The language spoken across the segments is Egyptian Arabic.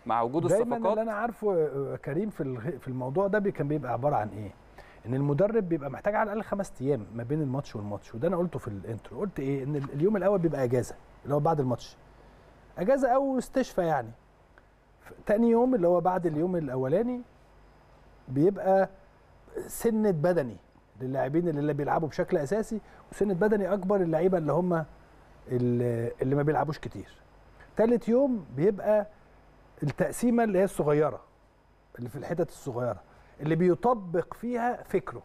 مع وجود دايما اللي الصفقات انا عارفه آه، كريم في الغ- في الموضوع ده بي- كان بيبقى عباره عن ايه ان المدرب بيبقى محتاج على الاقل خمس ايام ما بين الماتش والماتش وده انا قلته في الانترو قلت ايه ان ال- اليوم الاول بيبقى اجازه اللي هو بعد الماتش اجازه او استشفاء يعني ف- تاني يوم اللي هو بعد اليوم الاولاني بيبقى سنة بدني للاعبين اللي بيلعبوا بشكل اساسي وسنة بدني اكبر للعيبه اللي هم اللي اللي ما بيلعبوش كتير تالت يوم بيبقى التقسيمه اللي هي الصغيره اللي في الحتت الصغيره اللي بيطبق فيها فكره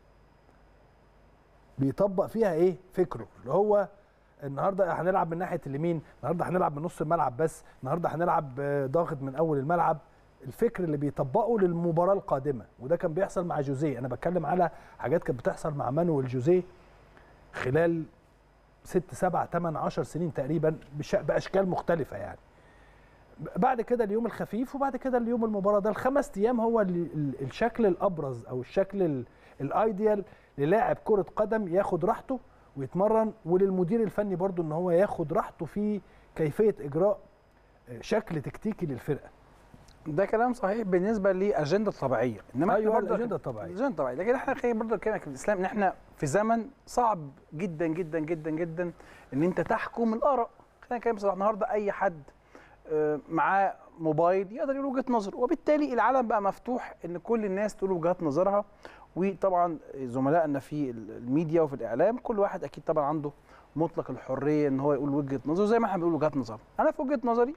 بيطبق فيها ايه فكره اللي هو النهارده هنلعب من ناحيه اليمين النهارده هنلعب من نص الملعب بس النهارده هنلعب آه، ضاغط من اول الملعب الفكر اللي بيطبقه للمباراه القادمه وده كان بيحصل مع جوزيه انا بتكلم على حاجات كانت بتحصل مع مانويل جوزيه خلال ست سبع ثمان عشر سنين تقريبا بش- باشكال مختلفه يعني بعد كده اليوم الخفيف وبعد كده اليوم المباراه ده الخمس ايام هو ال- ال- الشكل الابرز او الشكل ال- الايديال للاعب كره قدم ياخد راحته ويتمرن وللمدير الفني برضو ان هو ياخد راحته في كيفيه اجراء آه، شكل تكتيكي للفرقه ده كلام صحيح بالنسبه لاجنده طبيعيه انما إحنا ايوه برضه- الاجنده الطبيعيه الاجنده الطبيعيه لكن احنا خلينا برضه نتكلم في الاسلام ان احنا في زمن صعب جدا جدا جدا جدا ان انت تحكم الاراء خلينا نتكلم بصراحه النهارده اي حد آه، معاه موبايل يقدر يقول وجهه نظر وبالتالي العالم بقى مفتوح ان كل الناس تقول وجهات نظرها وطبعا زملائنا في الميديا وفي الاعلام كل واحد اكيد طبعا عنده مطلق الحريه ان هو يقول وجهه نظره زي ما احنا بنقول وجهات نظر انا في وجهه نظري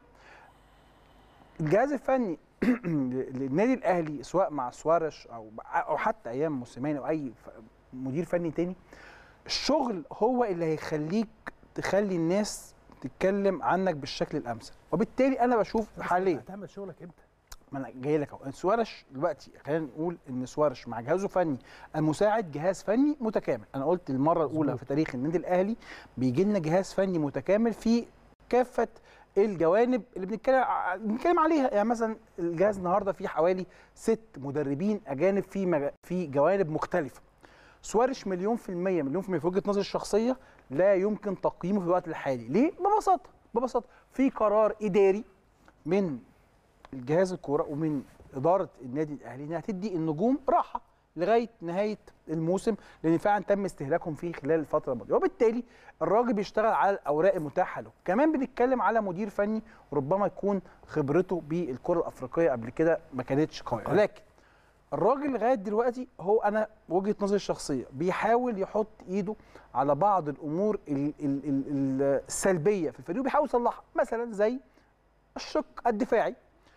الجهاز الفني للنادي الاهلي سواء مع سوارش او او حتى ايام موسيماني او اي ف- مدير فني تاني الشغل هو اللي هيخليك تخلي الناس تتكلم عنك بالشكل الامثل وبالتالي انا بشوف حاليا هتعمل شغلك امتى ما انا جاي لك اهو سوارش دلوقتي خلينا نقول ان سوارش مع جهازه فني المساعد جهاز فني متكامل انا قلت المره الاولى مظبوط. في تاريخ النادي الاهلي بيجي لنا جهاز فني متكامل في كافه الجوانب اللي بنتكلم ع- بنتكلم عليها يعني مثلا الجهاز النهارده فيه حوالي ست مدربين اجانب في مج... في جوانب مختلفه سوارش مليون في المية مليون في المية في وجهة نظري الشخصية لا يمكن تقييمه في الوقت الحالي ليه؟ ببساطة ببساطة في قرار إداري من الجهاز الكوره ومن اداره النادي الاهلي انها تدي النجوم راحه لغايه نهايه الموسم لان فعلا تم استهلاكهم فيه خلال الفتره الماضيه وبالتالي الراجل بيشتغل على الاوراق المتاحه له كمان بنتكلم على مدير فني ربما يكون خبرته بالكره الافريقيه قبل كده ما كانتش قويه لكن الراجل لغايه دلوقتي هو انا وجهه نظري الشخصيه بيحاول يحط ايده على بعض الامور ال- ال- ال- ال- السلبيه في الفريق وبيحاول يصلحها مثلا زي الشق الدفاعي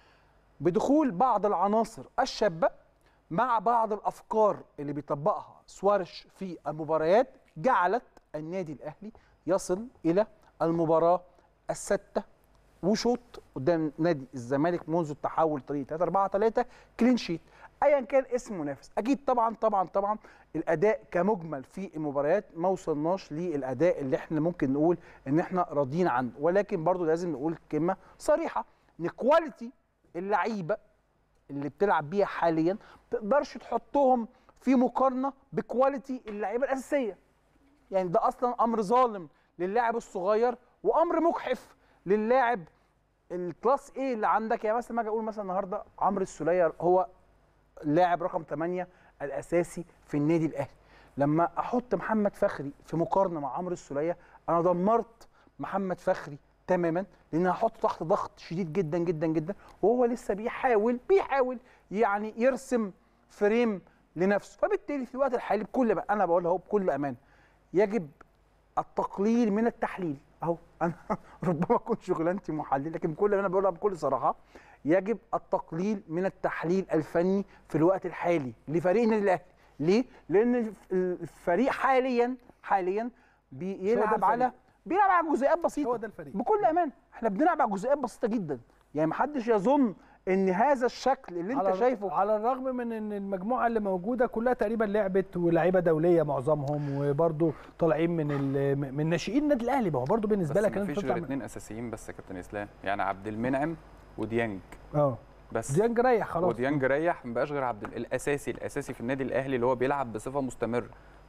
بدخول بعض العناصر الشابه مع بعض الافكار اللي بيطبقها سوارش في المباريات جعلت النادي الاهلي يصل الى المباراه السادسه وشوط قدام نادي الزمالك منذ التحول طريقه 3 4 3 كلين شيت ايا كان اسم منافس اكيد طبعا طبعا طبعا الاداء كمجمل في المباريات ما وصلناش للاداء اللي احنا ممكن نقول ان احنا راضيين عنه ولكن برضو لازم نقول كلمه صريحه ان كواليتي اللعيبه اللي بتلعب بيها حاليا ما تقدرش تحطهم في مقارنه بكواليتي اللعيبه الاساسيه يعني ده اصلا امر ظالم للاعب الصغير وامر مجحف للاعب الكلاس ايه اللي عندك يعني مثلا ما اجي اقول مثلا النهارده عمرو السوليه هو اللاعب رقم 8 الاساسي في النادي الاهلي لما احط محمد فخري في مقارنه مع عمرو السوليه انا دمرت محمد فخري تماما لان هحطه تحت ضغط شديد جدا جدا جدا وهو لسه بيحاول بيحاول يعني يرسم فريم لنفسه فبالتالي في الوقت الحالي بكل بقى انا بقولها اهو بكل امان يجب التقليل من التحليل اهو انا ربما اكون شغلانتي محلل لكن بكل انا بقولها بكل صراحه يجب التقليل من التحليل الفني في الوقت الحالي لفريق النادي الاهلي ليه لان الفريق حاليا حاليا بيلعب الفريق. على بيلعب على جزئيات بسيطه هو ده الفريق بكل امان احنا بنلعب على جزئيات بسيطه جدا يعني محدش يظن ان هذا الشكل اللي انت على شايفه على الرغم من ان المجموعه اللي موجوده كلها تقريبا لعبت ولاعيبه دوليه معظمهم وبرده طالعين من ال- من ناشئين النادي الاهلي ما هو برده بالنسبه بس لك ان مفيش تطلع غير من- اثنين اساسيين بس يا كابتن اسلام يعني عبد المنعم وديانج اه بس ديانج ريح خلاص وديانج ريح مبقاش غير عبد الاساسي الاساسي في النادي الاهلي اللي هو بيلعب بصفه مستمره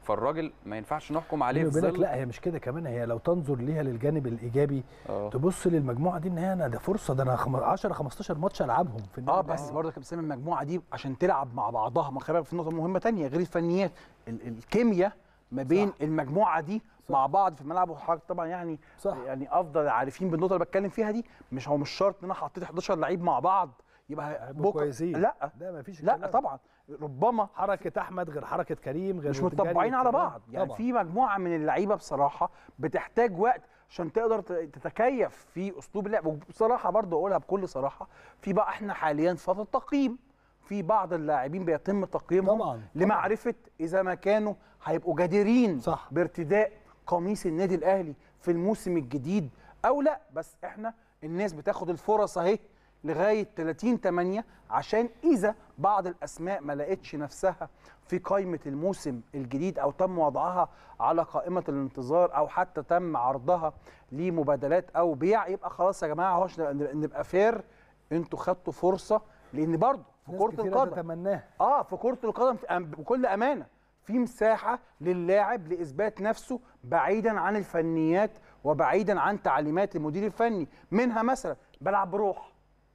فالراجل ما ينفعش نحكم عليه بيني في وبينك ظل لا هي مش كده كمان هي لو تنظر ليها للجانب الايجابي آه. تبص للمجموعه دي ان هي انا ده فرصه ده انا خم- 10 15 ماتش العبهم في النادي اه الأهلي. بس برضه يا كابتن سامي المجموعه دي عشان تلعب مع بعضها ما خلي بالك في نقطه مهمه تانية غير الفنيات ال- الكيمياء ما بين صح. المجموعه دي صح. مع بعض في الملعب وحضرتك طبعا يعني صح. يعني افضل عارفين بالنقطه اللي بتكلم فيها دي مش هو مش شرط ان انا حطيت 11 لعيب مع بعض يبقى هيبقوا بكره كويسين لا لا مفيش لا الكلام. طبعا ربما حركه احمد غير حركه كريم غير مش جري متطبعين على الكلام. بعض يعني طبعاً. في مجموعه من اللعيبه بصراحه بتحتاج وقت عشان تقدر ت- تتكيف في اسلوب اللعب وبصراحه برضه اقولها بكل صراحه في بقى احنا حاليا في فتره تقييم في بعض اللاعبين بيتم تقييمهم طبعاً، لمعرفه اذا ما كانوا هيبقوا جديرين صح. بارتداء قميص النادي الاهلي في الموسم الجديد او لا بس احنا الناس بتاخد الفرص اهي لغايه 30 8 عشان اذا بعض الاسماء ما لقتش نفسها في قائمه الموسم الجديد او تم وضعها على قائمه الانتظار او حتى تم عرضها لمبادلات او بيع يبقى خلاص يا جماعه هوش نبقى نبقى فير انتوا خدتوا فرصه لان برضه في ناس كره كتيرة القدم تتمناها اه في كره القدم في- أم- بكل امانه في مساحه للاعب لاثبات نفسه بعيدا عن الفنيات وبعيدا عن تعليمات المدير الفني منها مثلا بلعب بروح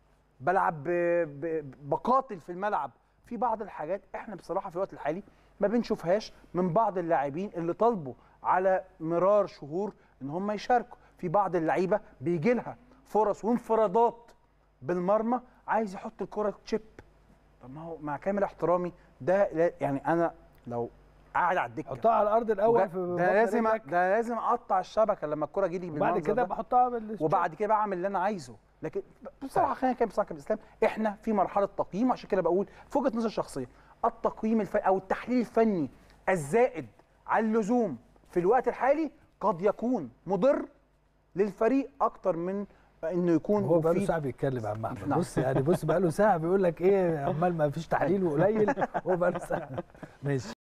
بلعب ب- ب- بقاتل في الملعب في بعض الحاجات احنا بصراحه في الوقت الحالي ما بنشوفهاش من بعض اللاعبين اللي طالبوا على مرار شهور ان هم يشاركوا في بعض اللعيبه بيجي لها فرص وانفرادات بالمرمى عايز يحط الكره تشيب طب ما هو مع كامل احترامي ده لا- يعني انا لو قاعد على الدكه حطها على الارض الاول وجا- في ده بطن لازم رجلك، ده لازم اقطع الشبكه لما الكره تجيلي وبعد بالمنظر كده ده. بحطها بال وبعد كده بعمل اللي انا عايزه لكن بصراحه خلينا نتكلم بصراحه كابتن اسلام احنا في مرحله تقييم عشان كده بقول في وجهه نظر شخصيه التقييم الفني او التحليل الفني الزائد على اللزوم في الوقت الحالي قد يكون مضر للفريق اكتر من انه يكون هو بقاله مفيد ساعه بيتكلم يا عم احمد نعم. بص يعني بص بقاله ساعه بيقول لك ايه عمال ما فيش تحليل وقليل هو بقاله ساعه ماشي